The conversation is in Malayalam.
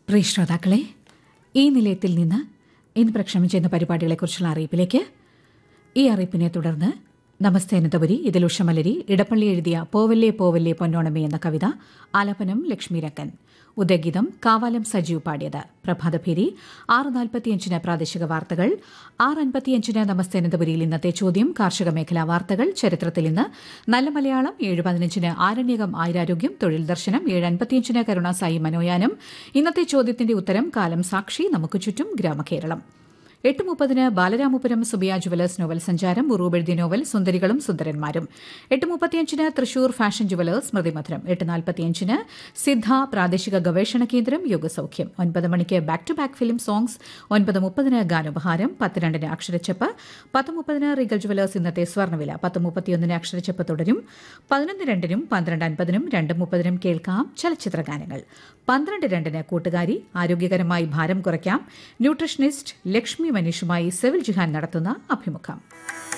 പ്രിയ ശ്രോതാക്കളെ ഈ നിലയത്തിൽ നിന്ന് ഇന്ന് പ്രക്ഷേപണം ചെയ്യുന്ന പരിപാടികളെക്കുറിച്ചുള്ള അറിയിപ്പിലേക്ക് ഈ അറിയിപ്പിനെ തുടർന്ന് നമസ്തേ അനന്തപുരി ഇതിൽ ഉഷമലരി ഇടപ്പള്ളി എഴുതിയ പോവല്ലേ പോവല്ലേ പൊന്നോണമേ എന്ന കവിത ആലപനം ലക്ഷ്മി രക്കൻ ഉദയഗീതം കാവാലം സജീവ് പാടിയത് പ്രഭാതഭേരി ആറ് നാൽപ്പത്തിയഞ്ചിന് പ്രാദേശിക വാർത്തകൾ ആറ് അൻപത്തിയഞ്ചിന് നമസ്തേ അനന്തപുരിയിൽ ഇന്നത്തെ ചോദ്യം കാർഷിക മേഖലാ വാർത്തകൾ ചരിത്രത്തിൽ ഇന്ന് നല്ല മലയാളം ഏഴ് പതിനഞ്ചിന് ആരണ്യകം ആയുരാരോഗ്യം തൊഴിൽ ദർശനം ഏഴ് അൻപത്തിയഞ്ചിന് കരുണാസായി മനോയാനം ഇന്നത്തെ ചോദ്യത്തിന്റെ ഉത്തരം കാലം സാക്ഷി നമുക്ക് ചുറ്റും ഗ്രാമകേരളം എട്ട് മുപ്പതിന് ബാലരാമപുരം സുബിയ ജുവലേഴ്സ് നോവൽ സഞ്ചാരം ഉറൂബ് എഴുതിയ നോവൽ സുന്ദരികളും സുന്ദരന്മാരും എട്ട് മുപ്പത്തിയഞ്ചിന് തൃശൂർ ഫാഷൻ ജുവലേഴ്സ് സ്മൃതിമധുരം എട്ട് നാൽപ്പത്തിയഞ്ചിന് സിദ്ധ പ്രാദേശിക ഗവേഷണ കേന്ദ്രം യോഗസൌഖ്യം ഒൻപത് മണിക്ക് back to back film songs ഒൻപത് മുപ്പതിന് ഗാനോപഹാരം പത്ത് രണ്ടിന് അക്ഷരച്ചപ്പ് പത്ത് മുപ്പതിന് റീഗൽ ജുവലേഴ്സ് ഇന്നത്തെ സ്വർണ്ണവില പത്ത് മുപ്പത്തിയൊന്നിന് അക്ഷരച്ചപ്പ് തുടരും പതിനൊന്ന് രണ്ടിനും പന്ത്രണ്ട് അൻപതിനും രണ്ട് മുപ്പതിനും കേൾക്കാം ചലച്ചിത്ര ഗാനങ്ങൾ പന്ത്രണ്ട് രണ്ടിന് കൂട്ടുകാരി ആരോഗ്യകരമായി ഭാരം കുറയ്ക്കാം ന്യൂട്രീഷനിസ്റ്റ് ലക്ഷ്മി മനീഷുമായി സെവിൽ ജിഹാൻ നടത്തുന്ന അഭിമുഖം